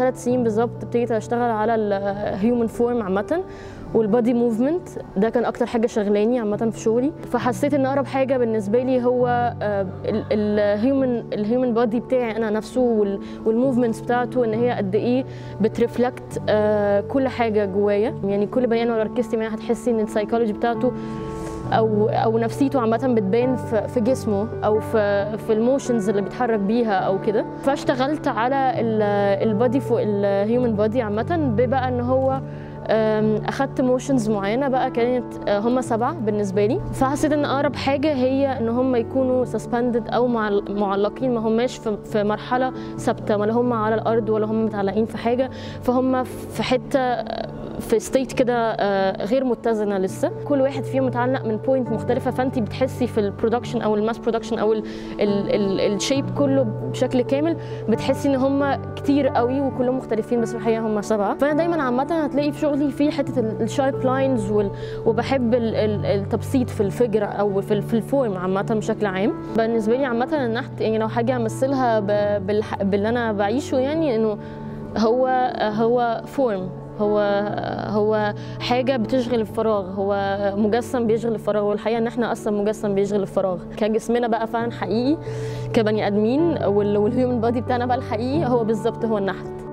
ثلاث سنين بالظبط ابتديت اشتغل على الهيومن فورم عامه والبادي موفمنت ده كان اكتر حاجه شغلاني عامه في شغلي فحسيت ان اقرب حاجه بالنسبه لي هو الهيومن الهيومن بادي بتاعي انا نفسه والموفمنتس بتاعته ان هي قد ايه بترفلكت كل حاجه جوايا يعني كل بني ادم لو ركزتي معاه هتحسي ان السايكولوجي بتاعته او او نفسيته عامه بتبان في في جسمه او في في الموشنز اللي بيتحرك بيها او كده فاشتغلت على البادي فوق الهيومن بادي عامه بقى ان هو اخدت موشنز معينه بقى كانت هم سبعه بالنسبه لي فحسيت ان اقرب حاجه هي ان هم يكونوا سسبندد او معلقين ما هماش في مرحله ثابته ولا هم على الارض ولا هم متعلقين في حاجه فهم في حته في ستيت كده غير متزنه لسه كل واحد فيهم متعلق من بوينت مختلفه فانت بتحسي في البرودكشن او الماس برودكشن او الشيب كله بشكل كامل بتحسي ان هم كتير قوي وكلهم مختلفين بس في الحقيقه هم سبعه فانا دايما عامه هتلاقي في شغلي في حته الشارب لاينز وبحب التبسيط في الفجر او في الفورم عامه بشكل عام بالنسبه لي عامه النحت يعني لو حاجه امثلها باللي انا بعيشه يعني انه هو هو فورم هو هو حاجه بتشغل الفراغ هو مجسم بيشغل الفراغ والحقيقه ان احنا اصلا مجسم بيشغل الفراغ كجسمنا بقى فعلا حقيقي كبني ادمين والهيومن بادي بتاعنا بقى الحقيقي هو بالظبط هو النحت